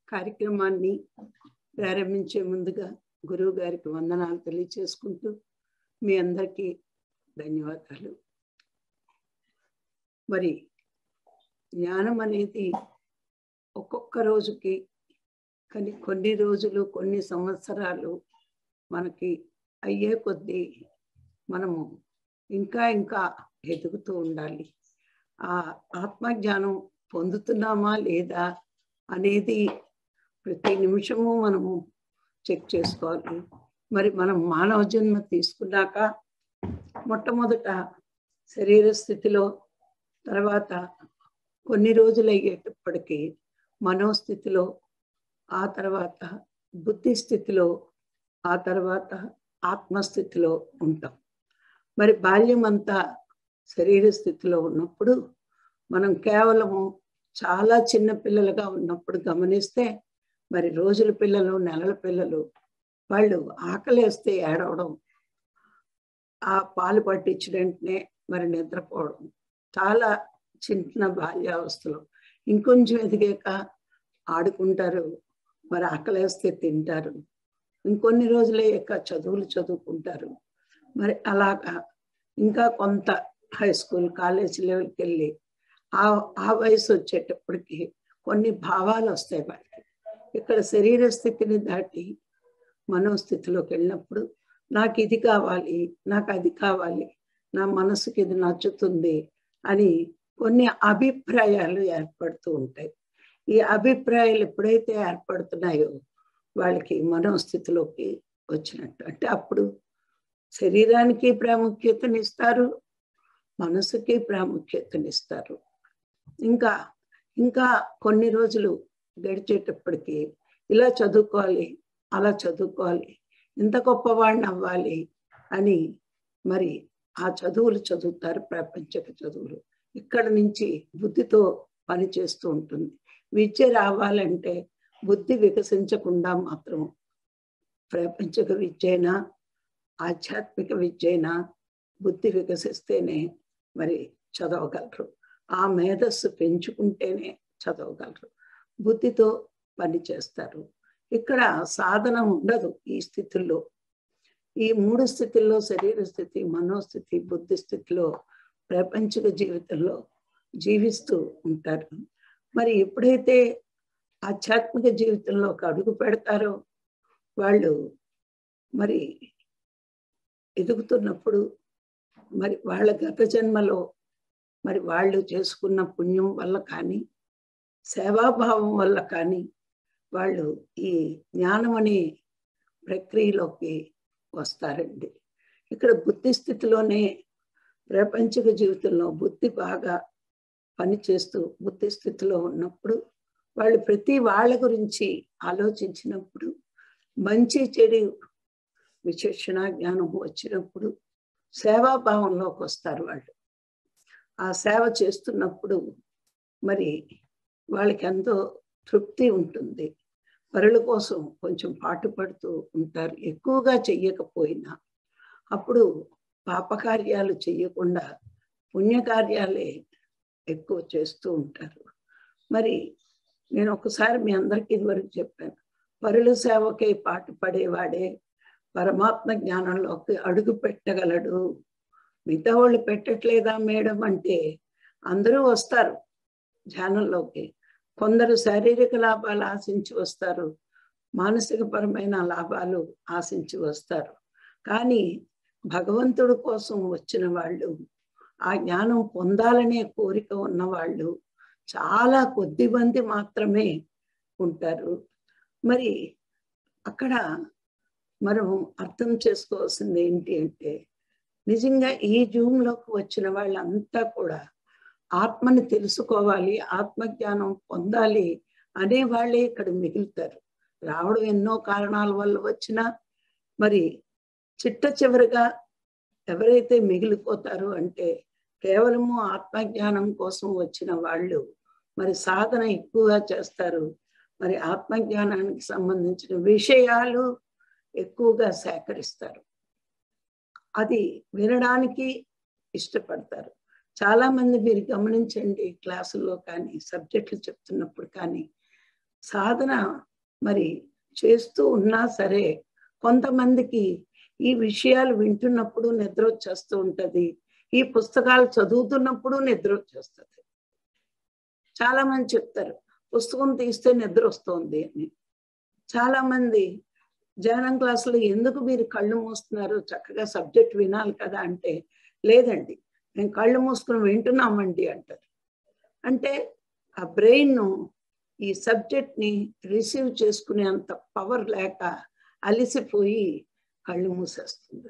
కార్యక్రమాన్ని ప్రారంభించే ముందుగా గురువు గారికి వందనాలు తెలియచేసుకుంటూ మీ అందరికీ ధన్యవాదాలు మరి జ్ఞానం అనేది ఒక్కొక్క రోజుకి కానీ కొన్ని రోజులు కొన్ని సంవత్సరాలు మనకి అయ్యే కొద్దీ మనము ఇంకా ఇంకా ఎదుగుతూ ఉండాలి ఆ ఆత్మజ్ఞానం పొందుతున్నామా లేదా అనేది ప్రతి నిమిషము మనము చెక్ చేసుకోవాలి మరి మనం మానవ జన్మ తీసుకున్నాక మొట్టమొదట శరీర స్థితిలో తర్వాత కొన్ని రోజులు అయ్యేటప్పటికీ మనోస్థితిలో ఆ తర్వాత బుద్ధి స్థితిలో ఆ తర్వాత ఆత్మస్థితిలో ఉంటాం మరి బాల్యం అంతా శరీర స్థితిలో ఉన్నప్పుడు మనం కేవలము చాలా చిన్న పిల్లలుగా ఉన్నప్పుడు గమనిస్తే మరి రోజుల పిల్లలు నెలల పిల్లలు వాళ్ళు ఆకలేస్తే ఏడవడం ఆ పాలు పట్టించిన వెంటనే మరి నిద్రపోవడం చాలా చిన్న బాల్యావస్థలో ఇంకొంచెం ఎదిగాక ఆడుకుంటారు మరి ఆకలేస్తే తింటారు ఇంకొన్ని రోజులయ్యాక చదువులు చదువుకుంటారు మరి అలాగా ఇంకా కొంత హై స్కూల్ కాలేజ్ లెవెల్కి వెళ్ళి ఆ ఆ వయసు వచ్చేటప్పటికి కొన్ని భావాలు వస్తాయి వాళ్ళకి ఇక్కడ శరీర స్థితిని దాటి మనోస్థితిలోకి వెళ్ళినప్పుడు నాకు ఇది కావాలి నాకు అది కావాలి నా మనసుకి ఇది నచ్చుతుంది అని కొన్ని అభిప్రాయాలు ఏర్పడుతూ ఉంటాయి ఈ అభిప్రాయాలు ఎప్పుడైతే ఏర్పడుతున్నాయో వాళ్ళకి మనోస్థితిలోకి వచ్చినట్టు అంటే అప్పుడు శరీరానికి ప్రాముఖ్యతనిస్తారు మనసుకి ప్రాముఖ్యతనిస్తారు ఇంకా ఇంకా కొన్ని రోజులు గడిచేటప్పటికి ఇలా చదువుకోవాలి అలా చదువుకోవాలి ఇంత గొప్పవాడిని అవ్వాలి అని మరి ఆ చదువులు చదువుతారు ప్రపంచక చదువులు ఇక్కడ నుంచి బుద్ధితో పని చేస్తూ ఉంటుంది విద్య రావాలంటే బుద్ధి వికసించకుండా మాత్రం ప్రపంచక విద్యైనా ఆధ్యాత్మిక విద్యైనా బుద్ధి వికసిస్తేనే మరి చదవగలరు ఆ మేధస్సు పెంచుకుంటేనే చదవగలరు బుద్ధితో పని చేస్తారు ఇక్కడ సాధన ఉండదు ఈ స్థితిలో ఈ మూడు స్థితిల్లో శరీర స్థితి మనోస్థితి బుద్ధి స్థితిలో ప్రపంచిక జీవితంలో జీవిస్తూ ఉంటారు మరి ఎప్పుడైతే ఆధ్యాత్మిక జీవితంలో ఒక అడుగు పెడతారో వాళ్ళు మరి ఎదుగుతున్నప్పుడు మరి వాళ్ళ గత జన్మలో మరి వాళ్ళు చేసుకున్న పుణ్యం వల్ల కానీ సేవాభావం వల్ల కానీ వాళ్ళు ఈ జ్ఞానం అనే ప్రక్రియలోకి వస్తారండి ఇక్కడ బుద్ధి స్థితిలోనే ప్రపంచిక జీవితంలో బుద్ధి బాగా పనిచేస్తూ బుద్ధి స్థితిలో ఉన్నప్పుడు వాళ్ళు ప్రతి వాళ్ళ గురించి ఆలోచించినప్పుడు మంచి చెడు విచక్షణ జ్ఞానం వచ్చినప్పుడు సేవాభావంలోకి వస్తారు వాళ్ళు ఆ సేవ చేస్తున్నప్పుడు మరి వాళ్ళకి ఎంతో తృప్తి ఉంటుంది పరుల కోసం కొంచెం పాటు పడుతూ ఉంటారు ఎక్కువగా చెయ్యకపోయినా అప్పుడు పాపకార్యాలు చెయ్యకుండా పుణ్యకార్యాలే ఎక్కువ చేస్తూ ఉంటారు మరి నేను ఒకసారి మీ అందరికీ ఇదివరకు చెప్పాను పరుల సేవకై పాటు పడేవాడే పరమాత్మ జ్ఞానంలోకి అడుగు పెట్టగలడు మిగతా వాళ్ళు పెట్టట్లేదా మేడం అంటే అందరూ వస్తారు ధ్యానంలోకి కొందరు శారీరక లాభాలు ఆశించి వస్తారు మానసిక పరమైన లాభాలు ఆశించి వస్తారు కానీ భగవంతుడి కోసం వచ్చిన వాళ్ళు ఆ జ్ఞానం పొందాలనే కోరిక ఉన్న వాళ్ళు చాలా కొద్ది మంది మాత్రమే ఉంటారు మరి అక్కడ మనం అర్థం చేసుకోవాల్సింది ఏంటి అంటే నిజంగా ఈ జూమ్లోకి వచ్చిన వాళ్ళంతా కూడా ఆత్మని తెలుసుకోవాలి ఆత్మజ్ఞానం పొందాలి అనే వాళ్ళే ఇక్కడ మిగులుతారు రావడం ఎన్నో కారణాల వల్ల వచ్చినా మరి చిట్ట చివరిగా ఎవరైతే మిగిలిపోతారు అంటే కేవలము ఆత్మజ్ఞానం కోసం వచ్చిన వాళ్ళు మరి సాధన ఎక్కువగా చేస్తారు మరి ఆత్మజ్ఞానానికి సంబంధించిన విషయాలు ఎక్కువగా సేకరిస్తారు అది వినడానికి ఇష్టపడతారు చాలా మంది మీరు గమనించండి క్లాసుల్లో కానీ సబ్జెక్టులు చెప్తున్నప్పుడు కానీ సాధన మరి చేస్తూ ఉన్నా సరే కొంతమందికి ఈ విషయాలు వింటున్నప్పుడు నిద్ర వచ్చేస్తూ ఉంటది ఈ పుస్తకాలు చదువుతున్నప్పుడు నిద్ర వచ్చేస్తుంది చాలా మంది చెప్తారు పుస్తకం తీస్తే నిద్ర వస్తుంది అని చాలా మంది ధ్యానం క్లాసులో ఎందుకు మీరు కళ్ళు మూస్తున్నారు చక్కగా సబ్జెక్ట్ వినాలి కదా అంటే లేదండి మేము కళ్ళు మూసుకుని వింటున్నామండి అంటారు అంటే ఆ బ్రెయిన్ ఈ సబ్జెక్ట్ ని రిసీవ్ చేసుకునే అంత పవర్ లేక అలిసిపోయి కళ్ళు మూసేస్తుంది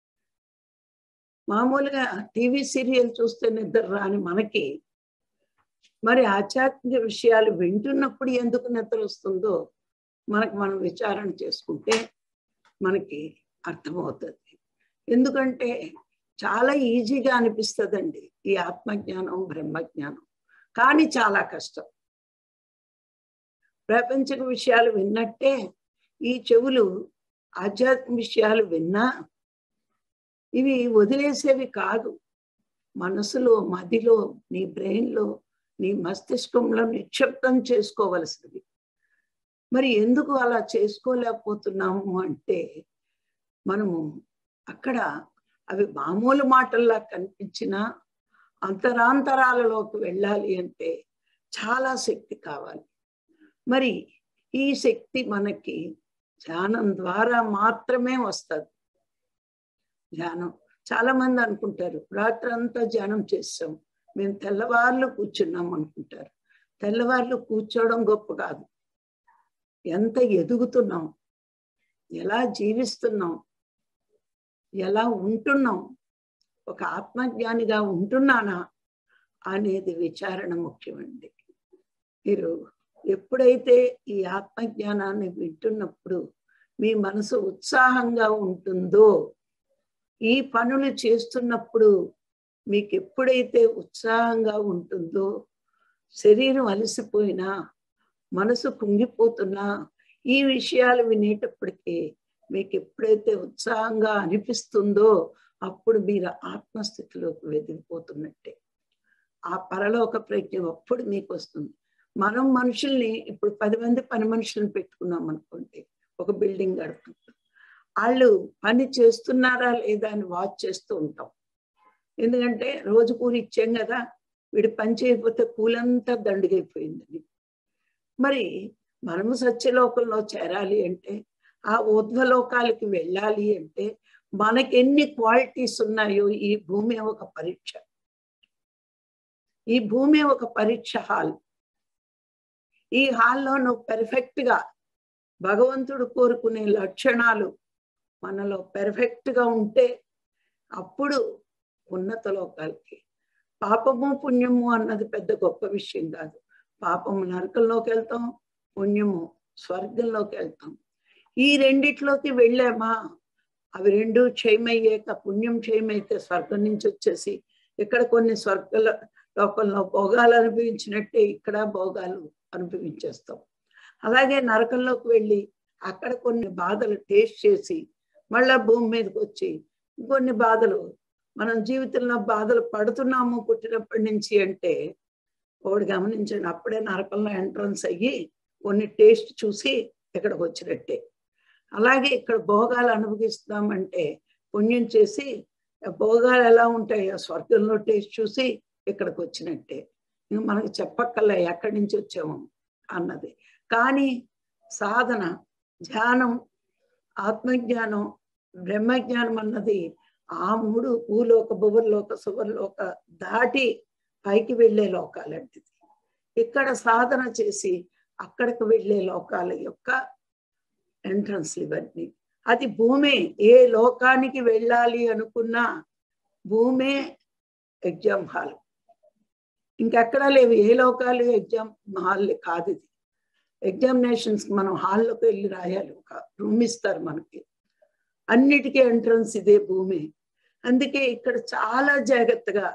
మామూలుగా టీవీ సీరియల్ చూస్తే నిద్ర రాని మనకి మరి ఆధ్యాత్మిక విషయాలు వింటున్నప్పుడు ఎందుకు నిద్ర వస్తుందో మనకు మనం విచారణ చేసుకుంటే మనకి అర్థమవుతుంది ఎందుకంటే చాలా ఈజీగా అనిపిస్తుందండి ఈ ఆత్మజ్ఞానం బ్రహ్మజ్ఞానం కానీ చాలా కష్టం ప్రపంచక విషయాలు విన్నట్టే ఈ చెవులు ఆధ్యాత్మిక విషయాలు విన్నా ఇవి వదిలేసేవి కాదు మనసులో మదిలో నీ బ్రెయిన్లో నీ మస్తిష్కంలో నిక్షిప్తం చేసుకోవలసినవి మరి ఎందుకు అలా చేసుకోలేకపోతున్నాము అంటే మనము అక్కడ అవి మామూలు మాటల్లా కనిపించినా అంతరాంతరాలలోకి వెళ్ళాలి అంటే చాలా శక్తి కావాలి మరి ఈ శక్తి మనకి ధ్యానం ద్వారా మాత్రమే వస్తుంది ధ్యానం చాలా మంది అనుకుంటారు రాత్రంతా ధ్యానం చేస్తాం మేము తెల్లవార్లు కూర్చున్నాం అనుకుంటారు తెల్లవార్లు కూర్చోవడం గొప్ప కాదు ఎంత ఎదుగుతున్నాం ఎలా జీవిస్తున్నాం ఎలా ఉంటున్నాం ఒక ఆత్మజ్ఞానిగా ఉంటున్నానా అనేది విచారణ ముఖ్యమండి మీరు ఎప్పుడైతే ఈ ఆత్మజ్ఞానాన్ని వింటున్నప్పుడు మీ మనసు ఉత్సాహంగా ఉంటుందో ఈ పనులు చేస్తున్నప్పుడు మీకు ఎప్పుడైతే ఉత్సాహంగా ఉంటుందో శరీరం అలసిపోయినా మనసు కుంగిపోతున్నా ఈ విషయాలు వినేటప్పటికీ మీకు ఎప్పుడైతే ఉత్సాహంగా అనిపిస్తుందో అప్పుడు మీరు ఆత్మస్థితిలోకి వెదిగిపోతున్నట్టే ఆ పరలోక ప్రజ్ఞ అప్పుడు మీకు వస్తుంది మనం మనుషుల్ని ఇప్పుడు పది మంది పని మనుషులను పెట్టుకున్నాం అనుకోండి ఒక బిల్డింగ్ కడుతుంటాం వాళ్ళు పని చేస్తున్నారా లేదా అని వాచ్ చేస్తూ ఉంటాం ఎందుకంటే రోజు కూలి ఇచ్చాం కదా వీడు పని చేయకపోతే కూలంతా దండుగైపోయిందని మరి మనము సత్యలోకంలో చేరాలి అంటే ఆ ఊర్ధ్వలోకాలకి వెళ్ళాలి అంటే మనకి ఎన్ని క్వాలిటీస్ ఉన్నాయో ఈ భూమి ఒక పరీక్ష ఈ భూమి ఒక పరీక్ష హాల్ ఈ హాల్లో నువ్వు పెర్ఫెక్ట్ గా భగవంతుడు కోరుకునే లక్షణాలు మనలో పెర్ఫెక్ట్ గా ఉంటే అప్పుడు ఉన్నత లోకాలకి పాపము పుణ్యము అన్నది పెద్ద గొప్ప విషయం కాదు పాపము నరకంలోకి వెళ్తాం పుణ్యము స్వర్గంలోకి వెళ్తాం ఈ రెండిట్లోకి వెళ్ళామా అవి రెండు క్షయమయ్యాక పుణ్యం క్షయమైతే స్వర్గం నుంచి వచ్చేసి ఇక్కడ కొన్ని స్వర్గ లోకంలో భోగాలు అనుభవించినట్టే ఇక్కడ భోగాలు అనుభవించేస్తాం అలాగే నరకంలోకి వెళ్ళి అక్కడ కొన్ని బాధలు టేస్ట్ చేసి మళ్ళా భూమి మీదకి వచ్చి కొన్ని బాధలు మనం జీవితంలో బాధలు పడుతున్నాము పుట్టినప్పటి నుంచి అంటే ఒకడు గమనించండి అప్పుడే నరకంలో ఎంట్రన్స్ అయ్యి కొన్ని టేస్ట్ చూసి ఇక్కడికి వచ్చినట్టే అలాగే ఇక్కడ భోగాలు అనుభవిస్తామంటే పుణ్యం చేసి భోగాలు ఎలా ఉంటాయో స్వర్గంలో టేస్ట్ చూసి ఇక్కడికి వచ్చినట్టే ఇంక మనకి చెప్పక్కర్లే ఎక్కడి నుంచి వచ్చాము అన్నది కానీ సాధన ధ్యానం ఆత్మజ్ఞానం బ్రహ్మజ్ఞానం అన్నది ఆ మూడు భూలోక భువర్లోక సువర్లోక దాటి పైకి వెళ్ళే లోకాలంటిది ఇక్కడ సాధన చేసి అక్కడికి వెళ్ళే లోకాల యొక్క ఎంట్రన్స్ ఇవన్నీ అది భూమే ఏ లోకానికి వెళ్ళాలి అనుకున్నా భూమే ఎగ్జామ్ హాల్ ఇంకెక్కడా లేవు ఏ లోకాలు ఎగ్జామ్ హాల్ కాదు ఇది ఎగ్జామినేషన్స్ మనం హాల్లోకి వెళ్ళి రాయాలి ఒక రూమ్ ఇస్తారు మనకి అన్నిటికీ ఎంట్రన్స్ ఇదే భూమి అందుకే ఇక్కడ చాలా జాగ్రత్తగా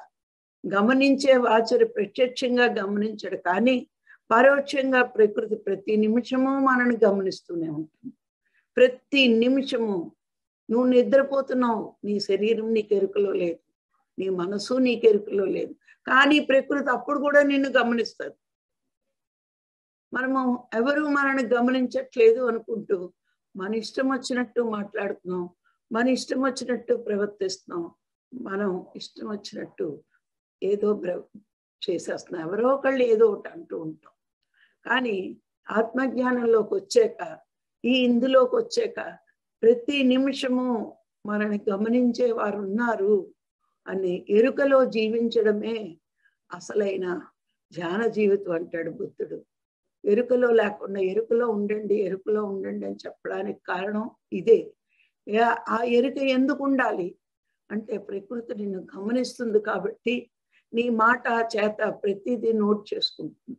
గమనించే వాచరు ప్రత్యక్షంగా గమనించడు కానీ పరోక్షంగా ప్రకృతి ప్రతి నిమిషము మనని గమనిస్తూనే ఉంటుంది ప్రతి నిమిషము నువ్వు నిద్రపోతున్నావు నీ శరీరం నీకు ఎరుకలో లేదు నీ మనసు నీకు ఎరుకలో లేదు కానీ ప్రకృతి అప్పుడు కూడా నిన్ను గమనిస్తుంది మనము ఎవరు మనల్ని గమనించట్లేదు అనుకుంటూ మన ఇష్టం వచ్చినట్టు మాట్లాడుతున్నాం మన ఇష్టం వచ్చినట్టు ప్రవర్తిస్తున్నాం మనం ఇష్టం వచ్చినట్టు ఏదో చేసేస్తున్నాం ఎవరో ఒకళ్ళు ఏదో ఒకటి అంటూ ఉంటాం కానీ ఆత్మజ్ఞానంలోకి వచ్చాక ఈ ఇందులోకి వచ్చాక ప్రతి నిమిషము మనని గమనించే వారు ఉన్నారు అని ఎరుకలో జీవించడమే అసలైన ధ్యాన జీవితం అంటాడు బుద్ధుడు ఎరుకలో లేకుండా ఎరుకలో ఉండండి ఎరుకలో ఉండండి అని చెప్పడానికి కారణం ఇదే ఆ ఎరుక ఎందుకు ఉండాలి అంటే ప్రకృతి నిన్ను గమనిస్తుంది కాబట్టి నీ మాట చేత ప్రతిదీ నోట్ చేసుకుంటుంది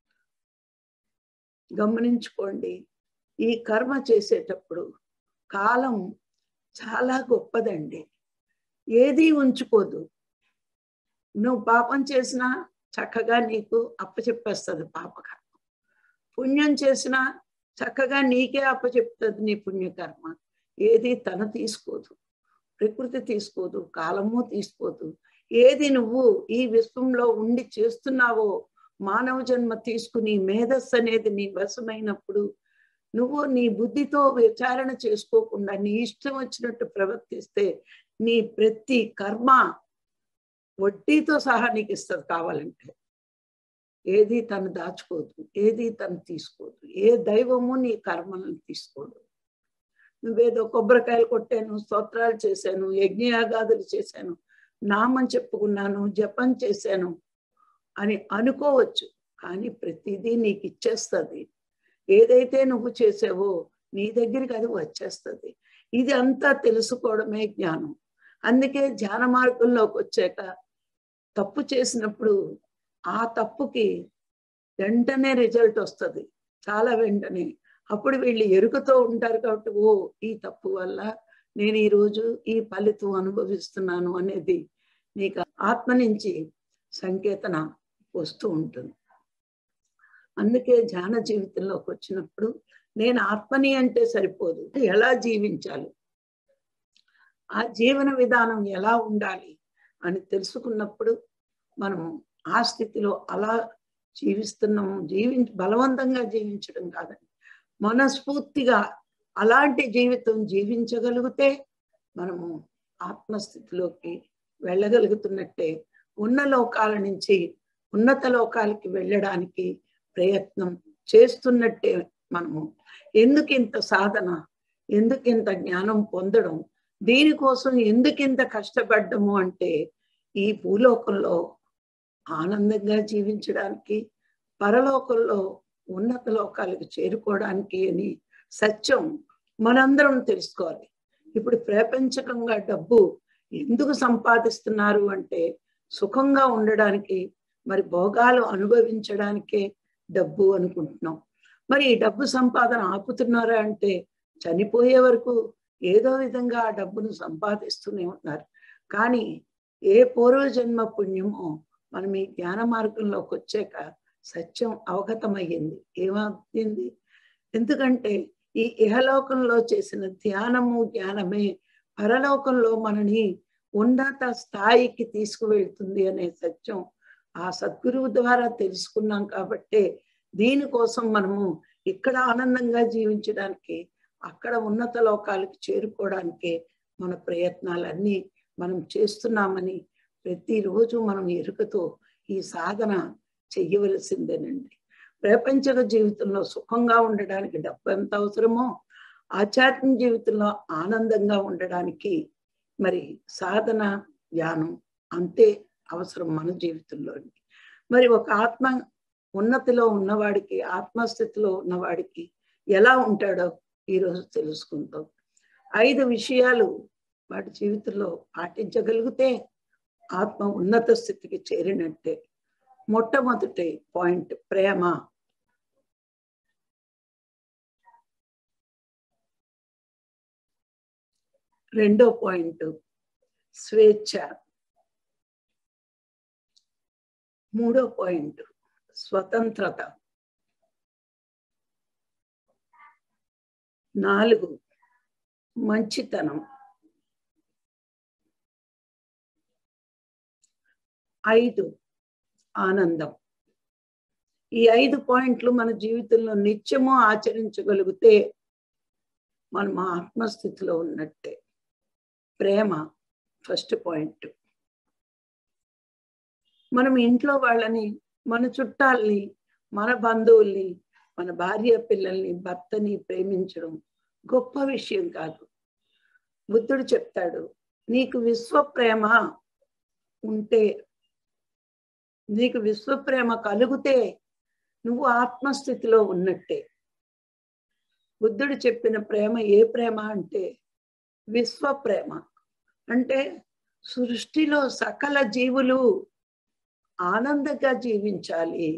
గమనించుకోండి ఈ కర్మ చేసేటప్పుడు కాలం చాలా గొప్పదండి ఏది ఉంచుకోదు నువ్వు పాపం చేసినా చక్కగా నీకు అప్పచెప్పేస్తుంది పాపకర్మ పుణ్యం చేసినా చక్కగా నీకే అప్పచెప్తుంది నీ పుణ్యకర్మ ఏది తన తీసుకోదు ప్రకృతి తీసుకోదు కాలము తీసుకోదు ఏది నువ్వు ఈ విశ్వంలో ఉండి చేస్తున్నావో మానవ జన్మ తీసుకుని మేధస్సు అనేది నీ వశమైనప్పుడు నువ్వు నీ బుద్ధితో విచారణ చేసుకోకుండా నీ ఇష్టం వచ్చినట్టు ప్రవర్తిస్తే నీ ప్రతి కర్మ వడ్డీతో సహా నీకు ఇస్తుంది కావాలంటే ఏది తను దాచుకోదు ఏది తను తీసుకోదు ఏ దైవము నీ కర్మలను తీసుకోదు నువ్వేదో కొబ్బరికాయలు కొట్టాను స్తోత్రాలు చేశాను యజ్ఞయాగాదులు చేశాను నామం చెప్పుకున్నాను జపం చేశాను అని అనుకోవచ్చు కానీ ప్రతిదీ నీకు ఇచ్చేస్తుంది ఏదైతే నువ్వు చేసావో నీ దగ్గరికి అది వచ్చేస్తుంది ఇది అంతా తెలుసుకోవడమే జ్ఞానం అందుకే ధ్యాన మార్గంలోకి వచ్చాక తప్పు చేసినప్పుడు ఆ తప్పుకి వెంటనే రిజల్ట్ వస్తుంది చాలా వెంటనే అప్పుడు వీళ్ళు ఎరుకతో ఉంటారు కాబట్టి ఓ ఈ తప్పు వల్ల నేను ఈరోజు ఈ ఫలితం అనుభవిస్తున్నాను అనేది నీకు ఆత్మ నుంచి సంకేతన వస్తూ ఉంటుంది అందుకే ధ్యాన జీవితంలోకి వచ్చినప్పుడు నేను ఆత్మని అంటే సరిపోదు ఎలా జీవించాలి ఆ జీవన విధానం ఎలా ఉండాలి అని తెలుసుకున్నప్పుడు మనము ఆ స్థితిలో అలా జీవిస్తున్నాము జీవించి బలవంతంగా జీవించడం కాదండి మనస్ఫూర్తిగా అలాంటి జీవితం జీవించగలిగితే మనము ఆత్మస్థితిలోకి వెళ్ళగలుగుతున్నట్టే ఉన్న లోకాల నుంచి ఉన్నత లోకాలకి వెళ్ళడానికి ప్రయత్నం చేస్తున్నట్టే మనము ఎందుకు ఇంత సాధన ఎందుకు ఇంత జ్ఞానం పొందడం దీనికోసం ఎందుకు ఇంత కష్టపడ్డము అంటే ఈ భూలోకంలో ఆనందంగా జీవించడానికి పరలోకంలో ఉన్నత లోకాలకు చేరుకోవడానికి అని సత్యం మనందరం తెలుసుకోవాలి ఇప్పుడు ప్రపంచకంగా డబ్బు ఎందుకు సంపాదిస్తున్నారు అంటే సుఖంగా ఉండడానికి మరి భోగాలు అనుభవించడానికే డబ్బు అనుకుంటున్నాం మరి ఈ డబ్బు సంపాదన ఆపుతున్నారా అంటే చనిపోయే వరకు ఏదో విధంగా ఆ డబ్బును సంపాదిస్తూనే ఉన్నారు కానీ ఏ పూర్వజన్మ పుణ్యమో మనం ఈ జ్ఞాన మార్గంలోకి వచ్చాక సత్యం అవగతమయ్యింది ఏమవుతుంది ఎందుకంటే ఈ ఇహలోకంలో చేసిన ధ్యానము జ్ఞానమే పరలోకంలో మనని ఉన్నత స్థాయికి తీసుకువెళ్తుంది అనే సత్యం ఆ సద్గురువు ద్వారా తెలుసుకున్నాం కాబట్టే దీనికోసం మనము ఇక్కడ ఆనందంగా జీవించడానికి అక్కడ ఉన్నత లోకాలకు చేరుకోవడానికి మన ప్రయత్నాలన్నీ మనం చేస్తున్నామని ప్రతిరోజు మనం ఎరుకతో ఈ సాధన చెయ్యవలసిందేనండి ప్రపంచక జీవితంలో సుఖంగా ఉండడానికి డబ్బు ఎంత అవసరమో ఆధ్యాత్మిక జీవితంలో ఆనందంగా ఉండడానికి మరి సాధన జ్ఞానం అంతే అవసరం మన జీవితంలో మరి ఒక ఆత్మ ఉన్నతిలో ఉన్నవాడికి ఆత్మస్థితిలో ఉన్నవాడికి ఎలా ఉంటాడో ఈరోజు తెలుసుకుంటాం ఐదు విషయాలు వాడి జీవితంలో పాటించగలిగితే ఆత్మ ఉన్నత స్థితికి చేరినట్టే మొట్టమొదటి పాయింట్ ప్రేమ రెండో పాయింట్ స్వేచ్ఛ మూడో పాయింట్ స్వతంత్రత నాలుగు మంచితనం ఐదు ఆనందం ఈ ఐదు పాయింట్లు మన జీవితంలో నిత్యము ఆచరించగలిగితే మనం ఆత్మస్థితిలో ఉన్నట్టే ప్రేమ ఫస్ట్ పాయింట్ మనం ఇంట్లో వాళ్ళని మన చుట్టాల్ని మన బంధువుల్ని మన భార్య పిల్లల్ని భర్తని ప్రేమించడం గొప్ప విషయం కాదు బుద్ధుడు చెప్తాడు నీకు విశ్వ ప్రేమ ఉంటే నీకు విశ్వ ప్రేమ కలిగితే నువ్వు ఆత్మస్థితిలో ఉన్నట్టే బుద్ధుడు చెప్పిన ప్రేమ ఏ ప్రేమ అంటే విశ్వ ప్రేమ అంటే సృష్టిలో సకల జీవులు ఆనందంగా జీవించాలి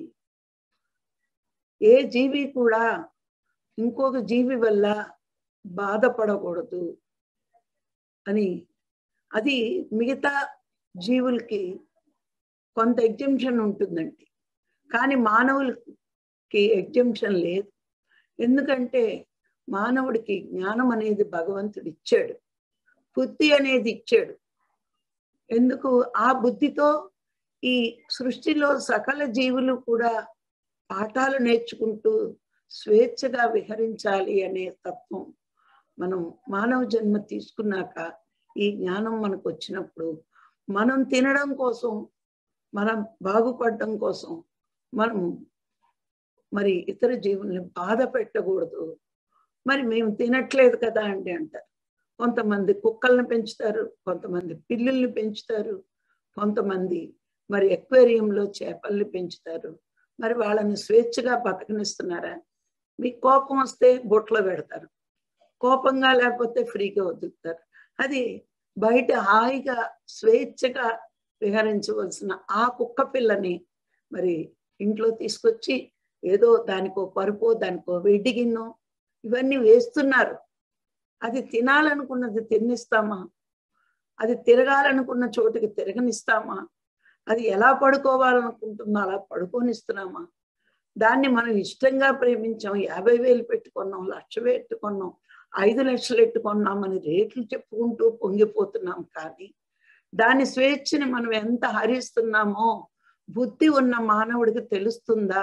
ఏ జీవి కూడా ఇంకొక జీవి వల్ల బాధపడకూడదు అని అది మిగతా జీవులకి కొంత ఎగ్జిబిషన్ ఉంటుందండి కానీ మానవులకి ఎగ్జిబిషన్ లేదు ఎందుకంటే మానవుడికి జ్ఞానం అనేది భగవంతుడు ఇచ్చాడు బుద్ధి అనేది ఇచ్చాడు ఎందుకు ఆ బుద్ధితో ఈ సృష్టిలో సకల జీవులు కూడా పాఠాలు నేర్చుకుంటూ స్వేచ్ఛగా విహరించాలి అనే తత్వం మనం మానవ జన్మ తీసుకున్నాక ఈ జ్ఞానం మనకు వచ్చినప్పుడు మనం తినడం కోసం మనం బాగుపడడం కోసం మనం మరి ఇతర జీవుల్ని బాధ పెట్టకూడదు మరి మేము తినట్లేదు కదా అండి అంటారు కొంతమంది కుక్కల్ని పెంచుతారు కొంతమంది పిల్లుల్ని పెంచుతారు కొంతమంది మరి ఎక్వేరియంలో చేపల్ని పెంచుతారు మరి వాళ్ళని స్వేచ్ఛగా బతకనిస్తున్నారా మీకు కోపం వస్తే బొట్లో పెడతారు కోపంగా లేకపోతే ఫ్రీగా వదులుతారు అది బయట హాయిగా స్వేచ్ఛగా విహరించవలసిన ఆ కుక్క పిల్లని మరి ఇంట్లో తీసుకొచ్చి ఏదో దానికో పరుపో దానికో వెడ్డి గిన్నో ఇవన్నీ వేస్తున్నారు అది తినాలనుకున్నది తిన్నిస్తామా అది తిరగాలనుకున్న చోటుకి తిరగనిస్తామా అది ఎలా పడుకోవాలనుకుంటుందో అలా పడుకోనిస్తున్నామా దాన్ని మనం ఇష్టంగా ప్రేమించాం యాభై వేలు పెట్టుకున్నాం లక్ష పెట్టుకున్నాం ఐదు లక్షలు పెట్టుకున్నామని రేట్లు చెప్పుకుంటూ పొంగిపోతున్నాం కానీ దాని స్వేచ్ఛని మనం ఎంత హరిస్తున్నామో బుద్ధి ఉన్న మానవుడికి తెలుస్తుందా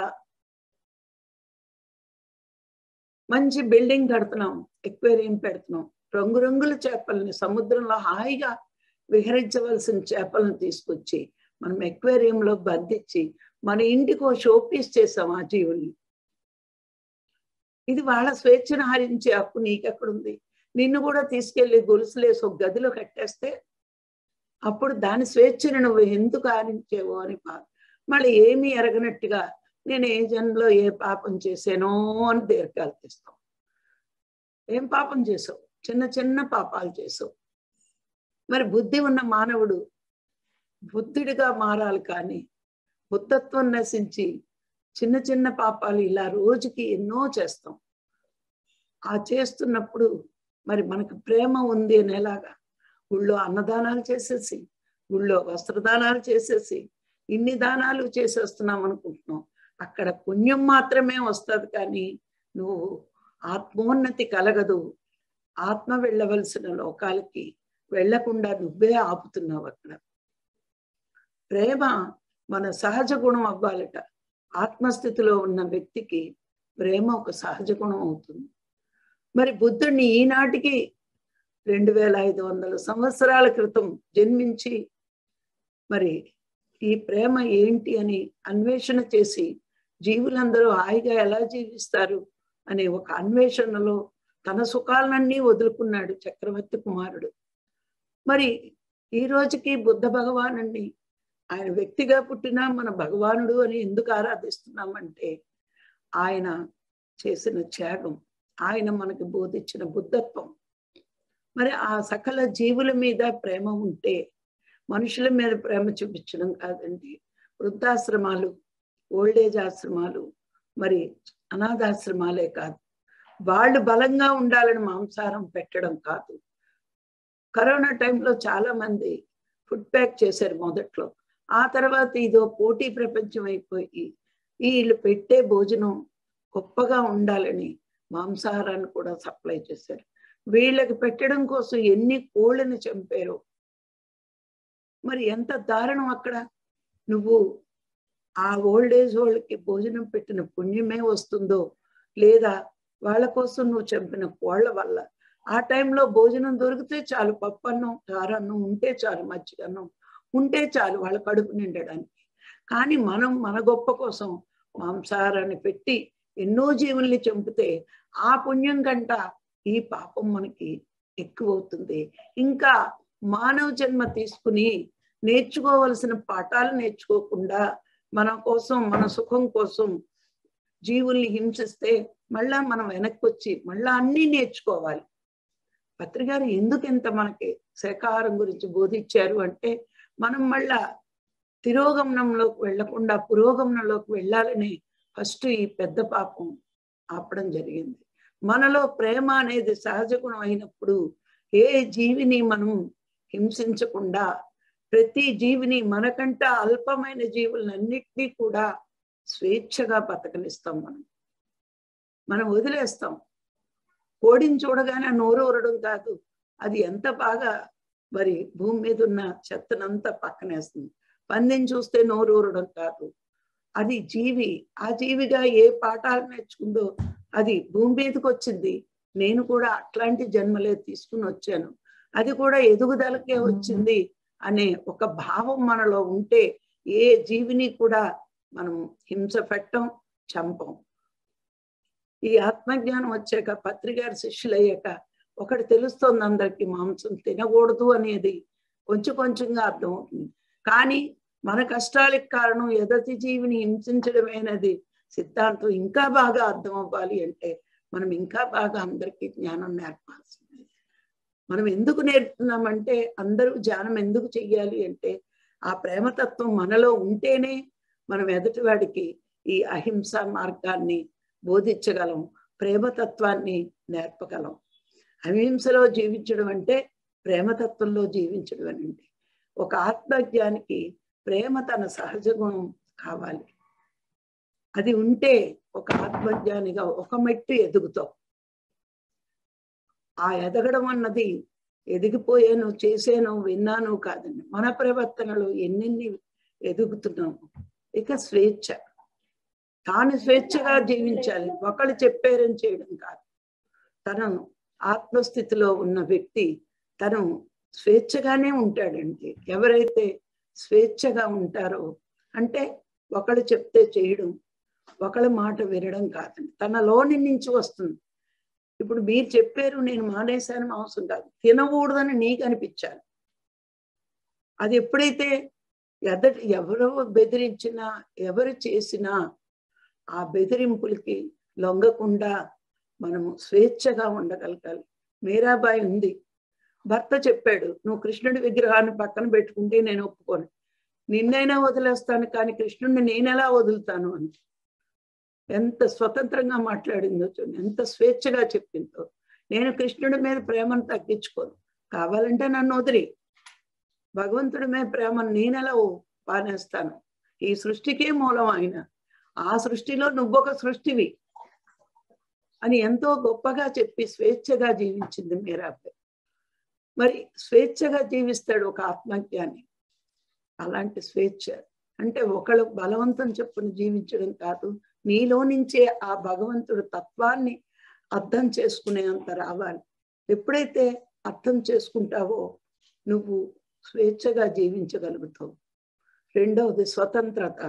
మంచి బిల్డింగ్ కడుతున్నాం ఎక్వేరియం పెడుతున్నాం రంగురంగుల చేపల్ని సముద్రంలో హాయిగా విహరించవలసిన చేపలను తీసుకొచ్చి మనం ఎక్వేరియంలో బంధించి మన ఇంటికి ఓ షోపీస్ చేసాం ఆ జీవుల్ని ఇది వాళ్ళ స్వేచ్ఛను హరించే హక్కు నీకెక్కడుంది నిన్ను కూడా తీసుకెళ్లి గొలుసులేసి ఒక గదిలో కట్టేస్తే అప్పుడు దాని స్వేచ్ఛను నువ్వు ఎందుకు హరించేవో అని బాధ మళ్ళీ ఏమీ ఎరగనట్టుగా నేను ఏ జన్మలో ఏ పాపం చేశానో అని దీర్ఘాలు తీస్తాం ఏం పాపం చేసావు చిన్న చిన్న పాపాలు చేసావు మరి బుద్ధి ఉన్న మానవుడు బుద్ధుడిగా మారాలి కానీ బుద్ధత్వం నశించి చిన్న చిన్న పాపాలు ఇలా రోజుకి ఎన్నో చేస్తాం ఆ చేస్తున్నప్పుడు మరి మనకు ప్రేమ ఉంది అనేలాగా ఊళ్ళో అన్నదానాలు చేసేసి ఊళ్ళో వస్త్రదానాలు చేసేసి ఇన్ని దానాలు చేసేస్తున్నాం అనుకుంటున్నాం అక్కడ పుణ్యం మాత్రమే వస్తుంది కానీ నువ్వు ఆత్మోన్నతి కలగదు ఆత్మ వెళ్ళవలసిన లోకాలకి వెళ్లకుండా నువ్వే ఆపుతున్నావు అక్కడ ప్రేమ మన సహజ గుణం అవ్వాలట ఆత్మస్థితిలో ఉన్న వ్యక్తికి ప్రేమ ఒక సహజ గుణం అవుతుంది మరి బుద్ధుడిని ఈనాటికి రెండు వేల ఐదు వందల సంవత్సరాల క్రితం జన్మించి మరి ఈ ప్రేమ ఏంటి అని అన్వేషణ చేసి జీవులందరూ హాయిగా ఎలా జీవిస్తారు అనే ఒక అన్వేషణలో తన సుఖాలన్నీ వదులుకున్నాడు చక్రవర్తి కుమారుడు మరి ఈ రోజుకి బుద్ధ భగవానుణ్ణి ఆయన వ్యక్తిగా పుట్టిన మన భగవానుడు అని ఎందుకు ఆరాధిస్తున్నామంటే ఆయన చేసిన త్యాగం ఆయన మనకి బోధించిన బుద్ధత్వం మరి ఆ సకల జీవుల మీద ప్రేమ ఉంటే మనుషుల మీద ప్రేమ చూపించడం కాదండి వృద్ధాశ్రమాలు ఓల్డేజ్ ఆశ్రమాలు మరి అనాథాశ్రమాలే కాదు వాళ్ళు బలంగా ఉండాలని మాంసాహారం పెట్టడం కాదు కరోనా టైంలో చాలా మంది ఫుడ్ ప్యాక్ చేశారు మొదట్లో ఆ తర్వాత ఇదో పోటీ ప్రపంచం అయిపోయి వీళ్ళు పెట్టే భోజనం గొప్పగా ఉండాలని మాంసాహారాన్ని కూడా సప్లై చేశారు వీళ్ళకి పెట్టడం కోసం ఎన్ని కోళ్ళని చంపారో మరి ఎంత దారుణం అక్కడ నువ్వు ఆ ఓల్డ్ ఏజ్ వాళ్ళకి భోజనం పెట్టిన పుణ్యమే వస్తుందో లేదా వాళ్ళ కోసం నువ్వు చంపిన కోళ్ళ వల్ల ఆ టైంలో భోజనం దొరికితే చాలు పప్పన్నం చారన్నం ఉంటే చాలు మజ్జిగన్నం ఉంటే చాలు వాళ్ళ కడుపు నిండడానికి కానీ మనం మన గొప్ప కోసం మాంసాహారాన్ని పెట్టి ఎన్నో జీవుల్ని చంపితే ఆ పుణ్యం కంట ఈ పాపం మనకి ఎక్కువ అవుతుంది ఇంకా మానవ జన్మ తీసుకుని నేర్చుకోవలసిన పాఠాలు నేర్చుకోకుండా మన కోసం మన సుఖం కోసం జీవుల్ని హింసిస్తే మళ్ళా మనం వెనక్కి వచ్చి మళ్ళా అన్నీ నేర్చుకోవాలి పత్రికారు ఎందుకు ఇంత మనకి శాకాహారం గురించి బోధించారు అంటే మనం మళ్ళా తిరోగమనంలోకి వెళ్లకుండా పురోగమనంలోకి వెళ్ళాలని ఫస్ట్ ఈ పెద్ద పాపం ఆపడం జరిగింది మనలో ప్రేమ అనేది సహజ గుణం అయినప్పుడు ఏ జీవిని మనం హింసించకుండా ప్రతి జీవిని మనకంట అల్పమైన జీవులన్నిటినీ కూడా స్వేచ్ఛగా బతకనిస్తాం మనం మనం వదిలేస్తాం కోడిని చూడగానే నోరు ఊరడం కాదు అది ఎంత బాగా మరి భూమి మీద ఉన్న చెత్తనంతా పక్కనేస్తుంది పందిని చూస్తే నోరు ఊరడం కాదు అది జీవి ఆ జీవిగా ఏ పాఠాలు నేర్చుకుందో అది భూమి మీదకి వచ్చింది నేను కూడా అట్లాంటి జన్మలే తీసుకుని వచ్చాను అది కూడా ఎదుగుదలకే వచ్చింది అనే ఒక భావం మనలో ఉంటే ఏ జీవిని కూడా మనం హింస పెట్టం చంపం ఈ ఆత్మజ్ఞానం వచ్చాక పత్రికారు శిష్యులయ్యాక ఒకటి తెలుస్తోంది అందరికి మాంసం తినకూడదు అనేది కొంచెం కొంచెంగా అర్థమవుతుంది కానీ మన కష్టాలకు కారణం ఎదటి జీవిని హింసించడమేనది సిద్ధాంతం ఇంకా బాగా అర్థం అవ్వాలి అంటే మనం ఇంకా బాగా అందరికీ జ్ఞానం నేర్పాల్సింది మనం ఎందుకు నేర్పుతున్నామంటే అందరూ ధ్యానం ఎందుకు చెయ్యాలి అంటే ఆ ప్రేమతత్వం మనలో ఉంటేనే మనం ఎదుటివాడికి ఈ అహింస మార్గాన్ని బోధించగలం ప్రేమతత్వాన్ని నేర్పగలం అహింసలో జీవించడం అంటే ప్రేమతత్వంలో జీవించడం అని అంటే ఒక ఆత్మజ్ఞానికి ప్రేమ తన సహజ గుణం కావాలి అది ఉంటే ఒక ఆత్మజ్ఞానిగా ఒక మెట్టు ఎదుగుతావు ఆ ఎదగడం అన్నది ఎదిగిపోయాను చేసాను విన్నాను కాదండి మన ప్రవర్తనలో ఎన్నెన్ని ఎదుగుతున్నాము ఇక స్వేచ్ఛ తాను స్వేచ్ఛగా జీవించాలి ఒకళ్ళు చెప్పారని చేయడం కాదు తను ఆత్మస్థితిలో ఉన్న వ్యక్తి తను స్వేచ్ఛగానే ఉంటాడండి ఎవరైతే స్వేచ్ఛగా ఉంటారో అంటే ఒకళ్ళు చెప్తే చేయడం ఒకళ్ళ మాట వినడం కాదండి తనలోని నుంచి వస్తుంది ఇప్పుడు మీరు చెప్పారు నేను మానేశాను అవసరం కాదు తినకూడదని నీకు అనిపించాలి అది ఎప్పుడైతే ఎదటి ఎవరో బెదిరించినా ఎవరు చేసినా ఆ బెదిరింపులకి లొంగకుండా మనము స్వేచ్ఛగా ఉండగలగాలి మీరాబాయి ఉంది భర్త చెప్పాడు నువ్వు కృష్ణుడి విగ్రహాన్ని పక్కన పెట్టుకుంటే నేను ఒప్పుకోను నిన్నైనా వదిలేస్తాను కానీ కృష్ణుడిని నేనెలా వదులుతాను అని ఎంత స్వతంత్రంగా మాట్లాడిందో చూడండి ఎంత స్వేచ్ఛగా చెప్పిందో నేను కృష్ణుడి మీద ప్రేమను తగ్గించుకోను కావాలంటే నన్ను వదిలి భగవంతుడి మీద ప్రేమను నేనెలా పానేస్తాను ఈ సృష్టికే మూలం ఆయన ఆ సృష్టిలో నువ్వొక సృష్టివి అని ఎంతో గొప్పగా చెప్పి స్వేచ్ఛగా జీవించింది మీరాబాయి మరి స్వేచ్ఛగా జీవిస్తాడు ఒక ఆత్మజ్ఞాని అలాంటి స్వేచ్ఛ అంటే ఒకళ్ళు బలవంతం చెప్పుని జీవించడం కాదు నీలో నుంచే ఆ భగవంతుడు తత్వాన్ని అర్థం చేసుకునేంత రావాలి ఎప్పుడైతే అర్థం చేసుకుంటావో నువ్వు స్వేచ్ఛగా జీవించగలుగుతావు రెండవది స్వతంత్రత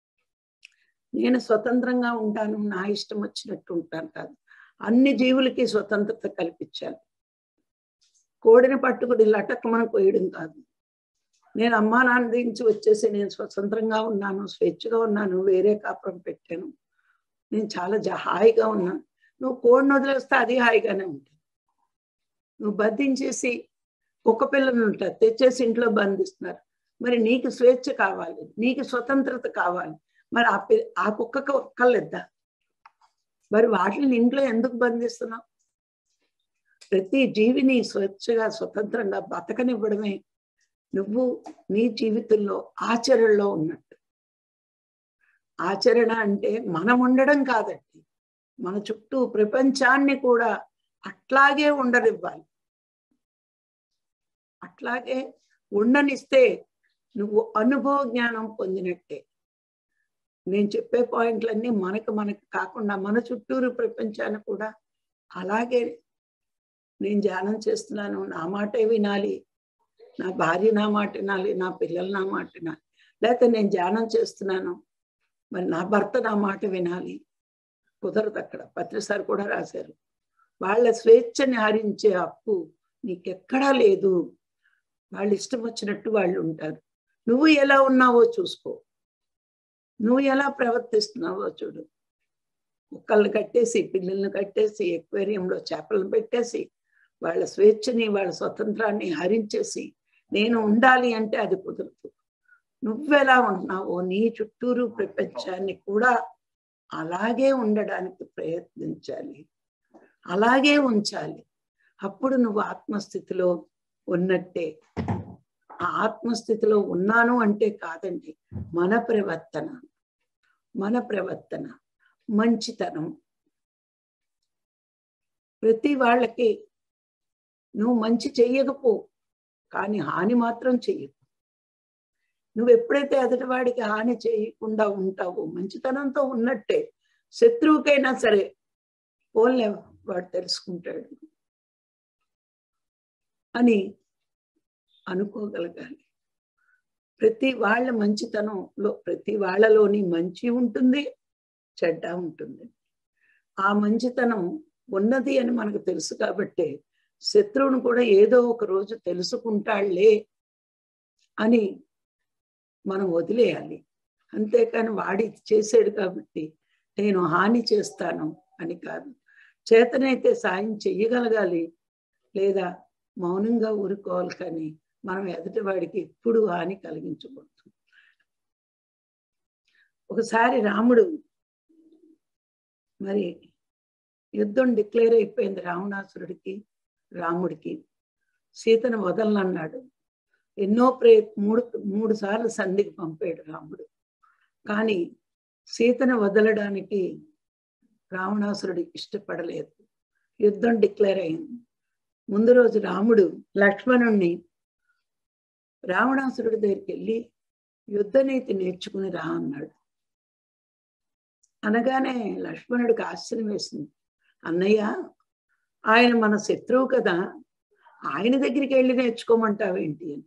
నేను స్వతంత్రంగా ఉంటాను నా ఇష్టం వచ్చినట్టు ఉంటాను కాదు అన్ని జీవులకి స్వతంత్రత కల్పించాలి కోడిని పట్టుకుని లటక్కమని కోయడం కాదు నేను అమ్మా నాన్న దించి వచ్చేసి నేను స్వతంత్రంగా ఉన్నాను స్వేచ్ఛగా ఉన్నాను వేరే కాపురం పెట్టాను నేను చాలా హాయిగా ఉన్నాను నువ్వు కోడిని వదిలేస్తే అది హాయిగానే ఉంటుంది నువ్వు బంధించేసి కుక్క పిల్లలు ఉంటారు తెచ్చేసి ఇంట్లో బంధిస్తున్నారు మరి నీకు స్వేచ్ఛ కావాలి నీకు స్వతంత్రత కావాలి మరి ఆ పి ఆ కుక్కకు ఒక్కలేద్దా మరి వాటిని ఇంట్లో ఎందుకు బంధిస్తున్నావు ప్రతి జీవిని స్వేచ్ఛగా స్వతంత్రంగా బతకనివ్వడమే నువ్వు నీ జీవితంలో ఆచరణలో ఉన్నట్టు ఆచరణ అంటే మనం ఉండడం కాదండి మన చుట్టూ ప్రపంచాన్ని కూడా అట్లాగే ఉండనివ్వాలి అట్లాగే ఉండనిస్తే నువ్వు అనుభవ జ్ఞానం పొందినట్టే నేను చెప్పే పాయింట్లన్నీ మనకు మనకు కాకుండా మన చుట్టూరు ప్రపంచాన్ని కూడా అలాగే నేను ధ్యానం చేస్తున్నాను నా మాటే వినాలి నా భార్య నా మాట వినాలి నా పిల్లలు నా మాట వినాలి లేకపోతే నేను ధ్యానం చేస్తున్నాను మరి నా భర్త నా మాట వినాలి కుదరదు అక్కడ పత్రిసారి కూడా రాశారు వాళ్ళ స్వేచ్ఛని హరించే హక్కు నీకెక్కడా లేదు వాళ్ళు ఇష్టం వచ్చినట్టు వాళ్ళు ఉంటారు నువ్వు ఎలా ఉన్నావో చూసుకో నువ్వు ఎలా ప్రవర్తిస్తున్నావో చూడు కుక్కల్ని కట్టేసి పిల్లల్ని కట్టేసి ఎక్వేరియంలో చేపలను పెట్టేసి వాళ్ళ స్వేచ్ఛని వాళ్ళ స్వతంత్రాన్ని హరించేసి నేను ఉండాలి అంటే అది కుదరదు నువ్వెలా ఉంటున్నావో నీ చుట్టూరు ప్రపంచాన్ని కూడా అలాగే ఉండడానికి ప్రయత్నించాలి అలాగే ఉంచాలి అప్పుడు నువ్వు ఆత్మస్థితిలో ఉన్నట్టే ఆ ఆత్మస్థితిలో ఉన్నాను అంటే కాదండి మన ప్రవర్తన మన ప్రవర్తన మంచితనం ప్రతి వాళ్ళకి నువ్వు మంచి చెయ్యకపో కానీ హాని మాత్రం చెయ్యకు నువ్వు ఎప్పుడైతే ఎదుటివాడికి హాని చేయకుండా ఉంటావో మంచితనంతో ఉన్నట్టే శత్రువుకైనా సరే పోలే వాడు తెలుసుకుంటాడు అని అనుకోగలగాలి ప్రతి వాళ్ళ మంచితనంలో ప్రతి వాళ్ళలోని మంచి ఉంటుంది చెడ్డ ఉంటుంది ఆ మంచితనం ఉన్నది అని మనకు తెలుసు కాబట్టి శత్రువును కూడా ఏదో ఒక రోజు తెలుసుకుంటాళ్లే అని మనం వదిలేయాలి అంతేకాని వాడి చేసాడు కాబట్టి నేను హాని చేస్తాను అని కాదు చేతనైతే సాయం చెయ్యగలగాలి లేదా మౌనంగా ఊరుకోవాలి కానీ మనం ఎదుటి వాడికి ఎప్పుడు హాని కలిగించకూడదు ఒకసారి రాముడు మరి యుద్ధం డిక్లేర్ అయిపోయింది రావణాసురుడికి రాముడికి సీతను వదలనన్నాడు ఎన్నో ప్రయ మూడు మూడు సార్లు సంధికి పంపాడు రాముడు కానీ సీతను వదలడానికి రావణాసురుడు ఇష్టపడలేదు యుద్ధం డిక్లేర్ అయింది ముందు రోజు రాముడు లక్ష్మణుణ్ణి రావణాసురుడి దగ్గరికి వెళ్ళి యుద్ధనీతి నేర్చుకుని రా అన్నాడు అనగానే లక్ష్మణుడికి ఆశ్చర్యం వేసింది అన్నయ్య ఆయన మన శత్రువు కదా ఆయన దగ్గరికి వెళ్ళి నేర్చుకోమంటావేంటి అని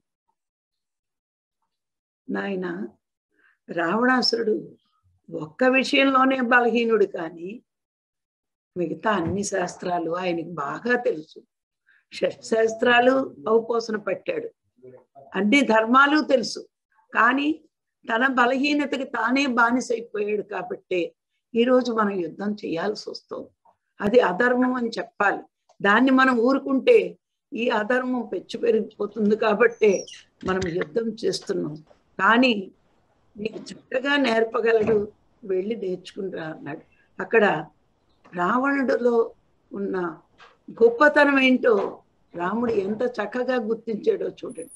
నాయన రావణాసురుడు ఒక్క విషయంలోనే బలహీనుడు కానీ మిగతా అన్ని శాస్త్రాలు ఆయనకి బాగా తెలుసు షట్ శాస్త్రాలు అవపోసన పట్టాడు అన్ని ధర్మాలు తెలుసు కానీ తన బలహీనతకి తానే బానిసైపోయాడు కాబట్టి ఈరోజు మనం యుద్ధం చేయాల్సి వస్తుంది అది అధర్మం అని చెప్పాలి దాన్ని మనం ఊరుకుంటే ఈ అధర్మం పెచ్చు పెరిగిపోతుంది కాబట్టే మనం యుద్ధం చేస్తున్నాం కానీ నీకు చక్కగా నేర్పగలడు వెళ్ళి నేర్చుకుంటా అన్నాడు అక్కడ రావణుడిలో ఉన్న గొప్పతనం ఏంటో రాముడు ఎంత చక్కగా గుర్తించాడో చూడండి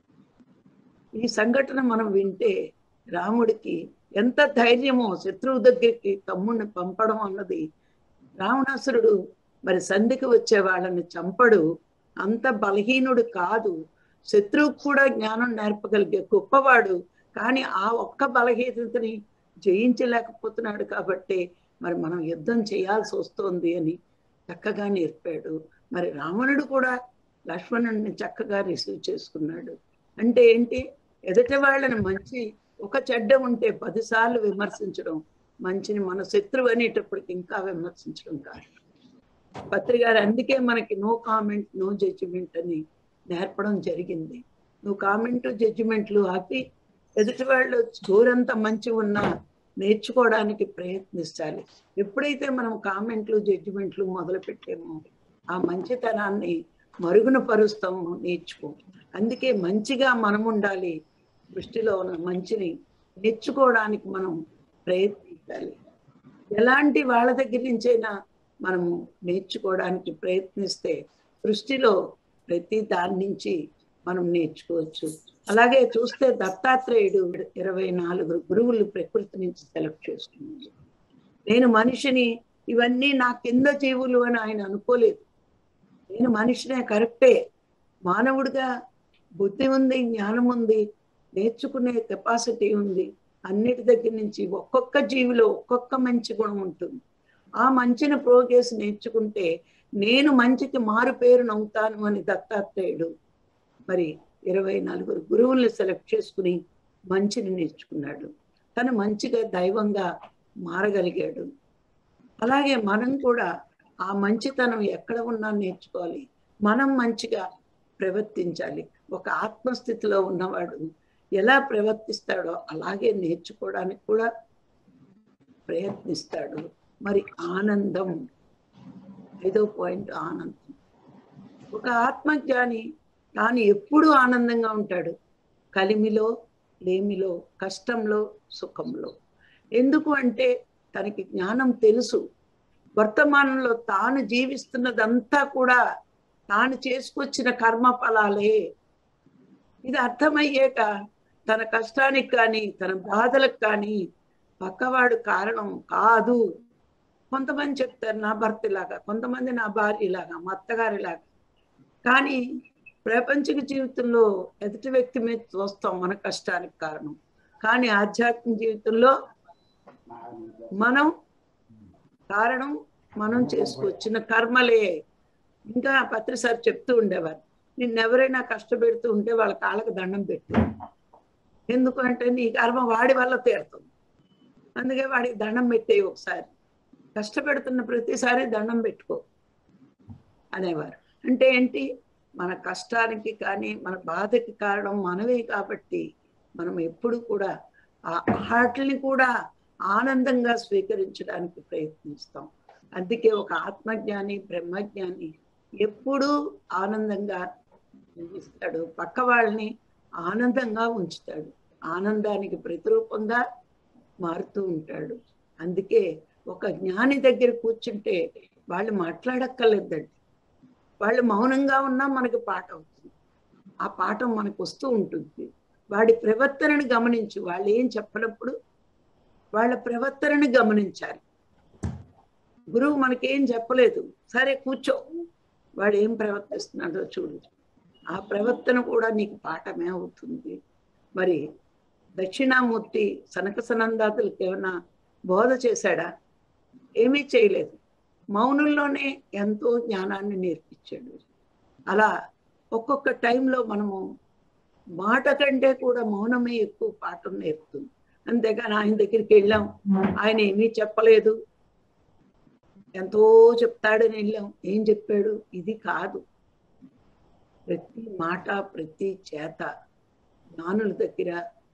ఈ సంఘటన మనం వింటే రాముడికి ఎంత ధైర్యమో శత్రువు దగ్గరికి తమ్ముడిని పంపడం అన్నది రావణాసురుడు మరి సంధికి వచ్చే వాళ్ళని చంపడు అంత బలహీనుడు కాదు శత్రువుకు కూడా జ్ఞానం నేర్పగలిగే గొప్పవాడు కానీ ఆ ఒక్క బలహీనతని జయించలేకపోతున్నాడు కాబట్టి మరి మనం యుద్ధం చేయాల్సి వస్తోంది అని చక్కగా నేర్పాడు మరి రావణుడు కూడా లక్ష్మణుడిని చక్కగా రిసీవ్ చేసుకున్నాడు అంటే ఏంటి ఎదుటి వాళ్ళని మంచి ఒక చెడ్డ ఉంటే పదిసార్లు విమర్శించడం మంచిని మన శత్రువు అనేటప్పటికి ఇంకా విమర్శించడం కాదు పత్రికారు అందుకే మనకి నో కామెంట్ నో జడ్జిమెంట్ అని నేర్పడం జరిగింది నువ్వు కామెంట్ జడ్జిమెంట్లు ఆపి ఎదుటి వాళ్ళు చూరంత మంచి ఉన్నా నేర్చుకోవడానికి ప్రయత్నించాలి ఎప్పుడైతే మనం కామెంట్లు జడ్జిమెంట్లు మొదలు పెట్టామో ఆ మంచితనాన్ని మరుగున పరుస్తాము నేర్చుకో అందుకే మంచిగా మనం ఉండాలి దృష్టిలో ఉన్న మంచిని నేర్చుకోవడానికి మనం ప్రయత్నించాలి ఎలాంటి వాళ్ళ దగ్గర నుంచైనా మనము నేర్చుకోవడానికి ప్రయత్నిస్తే సృష్టిలో ప్రతి దాని నుంచి మనం నేర్చుకోవచ్చు అలాగే చూస్తే దత్తాత్రేయుడు ఇరవై నాలుగు గురువులు ప్రకృతి నుంచి సెలెక్ట్ చేసుకున్నాడు నేను మనిషిని ఇవన్నీ నా కింద జీవులు అని ఆయన అనుకోలేదు నేను మనిషినే కరెక్టే మానవుడిగా బుద్ధి ఉంది జ్ఞానం ఉంది నేర్చుకునే కెపాసిటీ ఉంది అన్నిటి దగ్గర నుంచి ఒక్కొక్క జీవిలో ఒక్కొక్క మంచి గుణం ఉంటుంది ఆ మంచిని ప్రోగేసి నేర్చుకుంటే నేను మంచికి మారు పేరును అవుతాను అని దత్తాత్రేయుడు మరి ఇరవై నలుగురు గురువుల్ని సెలెక్ట్ చేసుకుని మంచిని నేర్చుకున్నాడు తను మంచిగా దైవంగా మారగలిగాడు అలాగే మనం కూడా ఆ మంచితనం ఎక్కడ ఉన్నా నేర్చుకోవాలి మనం మంచిగా ప్రవర్తించాలి ఒక ఆత్మస్థితిలో ఉన్నవాడు ఎలా ప్రవర్తిస్తాడో అలాగే నేర్చుకోవడానికి కూడా ప్రయత్నిస్తాడు మరి ఆనందం ఐదో పాయింట్ ఆనందం ఒక ఆత్మజ్ఞాని తాను ఎప్పుడూ ఆనందంగా ఉంటాడు కలిమిలో లేమిలో కష్టంలో సుఖంలో ఎందుకు అంటే తనకి జ్ఞానం తెలుసు వర్తమానంలో తాను జీవిస్తున్నదంతా కూడా తాను చేసుకొచ్చిన కర్మ ఫలాలే ఇది అర్థమయ్యాక తన కష్టానికి కానీ తన బాధలకు కానీ పక్కవాడు కారణం కాదు కొంతమంది చెప్తారు నా భర్త ఇలాగా కొంతమంది నా భార్య ఇలాగా మా అత్తగారిలాగా కానీ ప్రపంచిక జీవితంలో ఎదుటి వ్యక్తి మీద చూస్తాం మన కష్టానికి కారణం కానీ ఆధ్యాత్మిక జీవితంలో మనం కారణం మనం చేసుకొచ్చిన కర్మలే ఇంకా పత్రి సార్ చెప్తూ ఉండేవారు నిన్నెవరైనా కష్టపెడుతూ ఉంటే వాళ్ళ కాళ్ళకు దండం పెట్టు ఎందుకంటే నీ కర్మ వాడి వల్ల తీరుతుంది అందుకే వాడికి దండం పెట్టేయి ఒకసారి కష్టపెడుతున్న ప్రతిసారి దండం పెట్టుకో అనేవారు అంటే ఏంటి మన కష్టానికి కానీ మన బాధకి కారణం మనమే కాబట్టి మనం ఎప్పుడు కూడా ఆ వాటిని కూడా ఆనందంగా స్వీకరించడానికి ప్రయత్నిస్తాం అందుకే ఒక ఆత్మజ్ఞాని బ్రహ్మజ్ఞాని ఎప్పుడూ ఆనందంగా జీవిస్తాడు పక్క వాళ్ళని ఆనందంగా ఉంచుతాడు ఆనందానికి ప్రతిరూపంగా మారుతూ ఉంటాడు అందుకే ఒక జ్ఞాని దగ్గర కూర్చుంటే వాళ్ళు మాట్లాడక్కర్లేదండి వాళ్ళు మౌనంగా ఉన్నా మనకి పాట అవుతుంది ఆ పాఠం మనకు వస్తూ ఉంటుంది వాడి ప్రవర్తనని గమనించు వాళ్ళు ఏం చెప్పినప్పుడు వాళ్ళ ప్రవర్తనని గమనించాలి గురువు మనకేం చెప్పలేదు సరే కూర్చో వాడు ఏం ప్రవర్తిస్తున్నాడో చూడు ఆ ప్రవర్తన కూడా నీకు పాఠమే అవుతుంది మరి దక్షిణామూర్తి సనక సనందాతులకు ఏమైనా బోధ చేశాడా ఏమీ చేయలేదు మౌనంలోనే ఎంతో జ్ఞానాన్ని నేర్పించాడు అలా ఒక్కొక్క టైంలో మనము మాట కంటే కూడా మౌనమే ఎక్కువ పాఠం నేర్పుతుంది అంతేగాని ఆయన దగ్గరికి వెళ్ళాం ఆయన ఏమీ చెప్పలేదు ఎంతో చెప్తాడని వెళ్ళాం ఏం చెప్పాడు ఇది కాదు ప్రతి మాట ప్రతి చేత జ్ఞానుల దగ్గర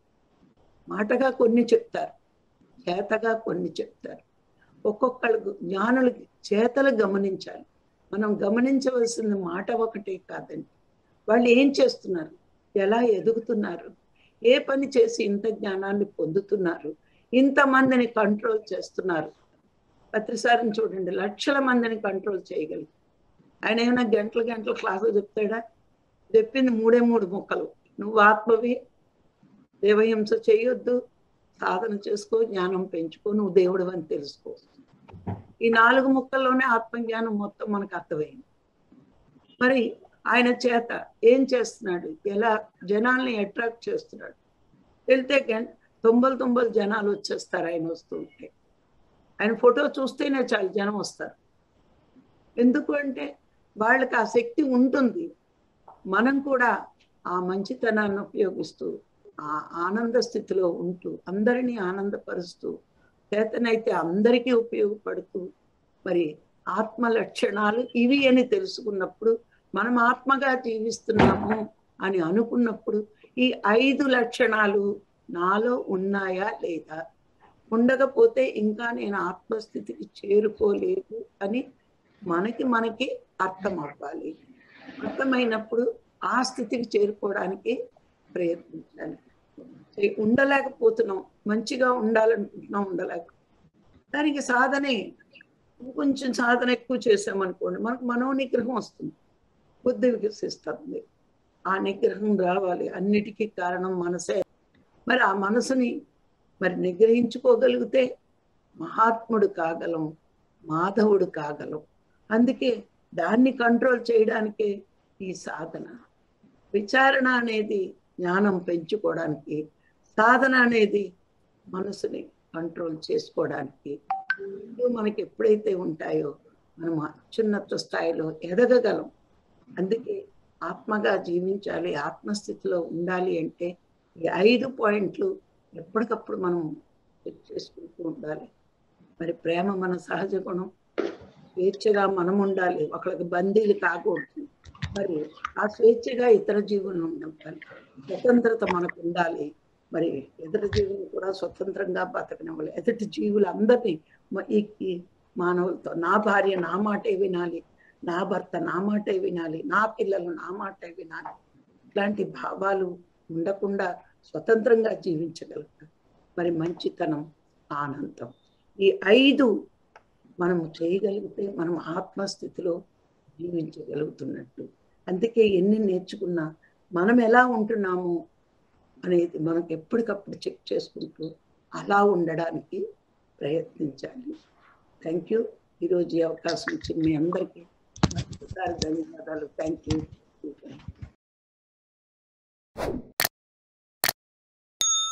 మాటగా కొన్ని చెప్తారు చేతగా కొన్ని చెప్తారు ఒక్కొక్కళ్ళకు జ్ఞానులకి చేతలు గమనించాలి మనం గమనించవలసిన మాట ఒకటే కాదండి వాళ్ళు ఏం చేస్తున్నారు ఎలా ఎదుగుతున్నారు ఏ పని చేసి ఇంత జ్ఞానాన్ని పొందుతున్నారు ఇంతమందిని కంట్రోల్ చేస్తున్నారు ప్రతిసారిని చూడండి లక్షల మందిని కంట్రోల్ చేయగలిగి ఆయన ఏమైనా గంటల గంటల క్లాసులు చెప్తాడా చెప్పింది మూడే మూడు ముక్కలు నువ్వు ఆత్మవి దేవహింస చేయొద్దు సాధన చేసుకో జ్ఞానం పెంచుకో నువ్వు దేవుడు అని తెలుసుకో ఈ నాలుగు ముక్కల్లోనే ఆత్మజ్ఞానం మొత్తం మనకు అర్థమైంది మరి ఆయన చేత ఏం చేస్తున్నాడు ఎలా జనాల్ని అట్రాక్ట్ చేస్తున్నాడు వెళ్తే గం తొంభలు తొంభలు జనాలు వచ్చేస్తారు ఆయన వస్తూ ఉంటే ఆయన ఫోటో చూస్తేనే చాలు జనం వస్తారు ఎందుకు అంటే వాళ్ళకి ఆ శక్తి ఉంటుంది మనం కూడా ఆ మంచితనాన్ని ఉపయోగిస్తూ ఆ ఆనంద స్థితిలో ఉంటూ అందరినీ ఆనందపరుస్తూ చేతనైతే అందరికీ ఉపయోగపడుతూ మరి ఆత్మ లక్షణాలు ఇవి అని తెలుసుకున్నప్పుడు మనం ఆత్మగా జీవిస్తున్నాము అని అనుకున్నప్పుడు ఈ ఐదు లక్షణాలు నాలో ఉన్నాయా లేదా ఉండకపోతే ఇంకా నేను ఆత్మస్థితికి చేరుకోలేదు అని మనకి మనకి అర్థం అవ్వాలి అర్థమైనప్పుడు ఆ స్థితికి చేరుకోవడానికి ప్రయత్నించాలి ఉండలేకపోతున్నాం మంచిగా ఉండాలనుకుంటున్నాం ఉండలేక దానికి సాధనే కొంచెం సాధన ఎక్కువ చేసామనుకోండి మనకు మనో నిగ్రహం వస్తుంది బుద్ధి వికసిస్తుంది ఆ నిగ్రహం రావాలి అన్నిటికీ కారణం మనసే మరి ఆ మనసుని మరి నిగ్రహించుకోగలిగితే మహాత్ముడు కాగలం మాధవుడు కాగలం అందుకే దాన్ని కంట్రోల్ చేయడానికే ఈ సాధన విచారణ అనేది జ్ఞానం పెంచుకోవడానికి సాధన అనేది మనసుని కంట్రోల్ చేసుకోవడానికి ఇవి మనకి ఎప్పుడైతే ఉంటాయో మనం అత్యున్నత స్థాయిలో ఎదగగలం అందుకే ఆత్మగా జీవించాలి ఆత్మస్థితిలో ఉండాలి అంటే ఈ ఐదు పాయింట్లు ఎప్పటికప్పుడు మనం చెక్ చేసుకుంటూ ఉండాలి మరి ప్రేమ మన సహజ గుణం స్వేచ్ఛగా మనం ఉండాలి ఒకళ్ళకి బందీలు కాకూడదు మరి ఆ స్వేచ్ఛగా ఇతర జీవులను ఉండాలి స్వతంత్రత మనకు ఉండాలి మరి ఇతర జీవులు కూడా స్వతంత్రంగా బతకనివ్వాలి ఎదుటి జీవులందరినీ మ- ఈ ఈ మానవులతో నా భార్య నా మాటే వినాలి నా భర్త నా మాటే వినాలి నా పిల్లలు నా మాటే వినాలి ఇట్లాంటి భావాలు ఉండకుండా స్వతంత్రంగా జీవించగలుగుతాం మరి మంచితనం ఆనందం ఈ ఐదు మనం చేయగలిగితే మనం ఆత్మస్థితిలో జీవించగలుగుతున్నట్టు అందుకే ఎన్ని నేర్చుకున్నా మనం ఎలా ఉంటున్నాము అనేది మనకు ఎప్పటికప్పుడు చెక్ చేసుకుంటూ అలా ఉండడానికి ప్రయత్నించాలి థ్యాంక్ యూ ఈరోజు ఈ అవకాశం ఇచ్చిన మీ అందరికీ మరొకసారి ధన్యవాదాలు థ్యాంక్ యూ